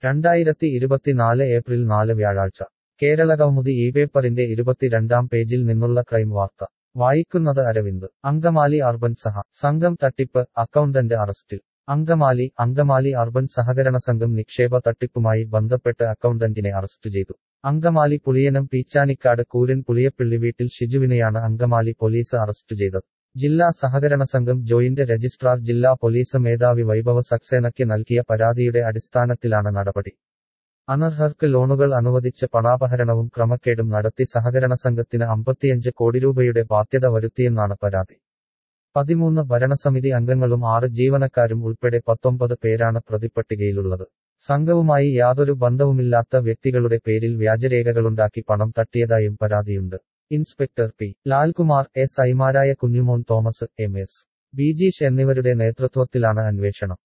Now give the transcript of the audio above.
രണ്ടായിരത്തി ഇരുപത്തിനാല് ഏപ്രിൽ നാല് വ്യാഴാഴ്ച കേരളകൗമുദി ഈ പേപ്പറിന്റെ ഇരുപത്തിരണ്ടാം പേജിൽ നിന്നുള്ള ക്രൈം വാർത്ത വായിക്കുന്നത് അരവിന്ദ് അങ്കമാലി അർബൻ സഹ സംഘം തട്ടിപ്പ് അക്കൗണ്ടന്റ് അറസ്റ്റിൽ അങ്കമാലി അങ്കമാലി അർബൻ സഹകരണ സംഘം നിക്ഷേപ തട്ടിപ്പുമായി ബന്ധപ്പെട്ട് അക്കൗണ്ടന്റിനെ അറസ്റ്റ് ചെയ്തു അങ്കമാലി പുളിയനം പീച്ചാനിക്കാട് കൂരൻ പുളിയപ്പിള്ളി വീട്ടിൽ ഷിജുവിനെയാണ് അങ്കമാലി പോലീസ് അറസ്റ്റ് ചെയ്തത് ജില്ലാ സഹകരണ സംഘം ജോയിന്റ് രജിസ്ട്രാർ ജില്ലാ പോലീസ് മേധാവി വൈഭവ സക്സേനയ്ക്ക് നൽകിയ പരാതിയുടെ അടിസ്ഥാനത്തിലാണ് നടപടി അനർഹർക്ക് ലോണുകൾ അനുവദിച്ച് പണാപഹരണവും ക്രമക്കേടും നടത്തി സഹകരണ സംഘത്തിന് അമ്പത്തിയഞ്ച് കോടി രൂപയുടെ ബാധ്യത വരുത്തിയെന്നാണ് പരാതി പതിമൂന്ന് ഭരണസമിതി അംഗങ്ങളും ആറ് ജീവനക്കാരും ഉൾപ്പെടെ പത്തൊമ്പത് പേരാണ് പ്രതിപ്പട്ടികയിലുള്ളത് സംഘവുമായി യാതൊരു ബന്ധവുമില്ലാത്ത വ്യക്തികളുടെ പേരിൽ വ്യാജരേഖകളുണ്ടാക്കി പണം തട്ടിയതായും പരാതിയുണ്ട് ഇൻസ്പെക്ടർ പി ലാൽകുമാർ എസ് ഐമാരായ കുഞ്ഞുമോൻ തോമസ് എം എസ് ബിജീഷ് എന്നിവരുടെ നേതൃത്വത്തിലാണ് അന്വേഷണം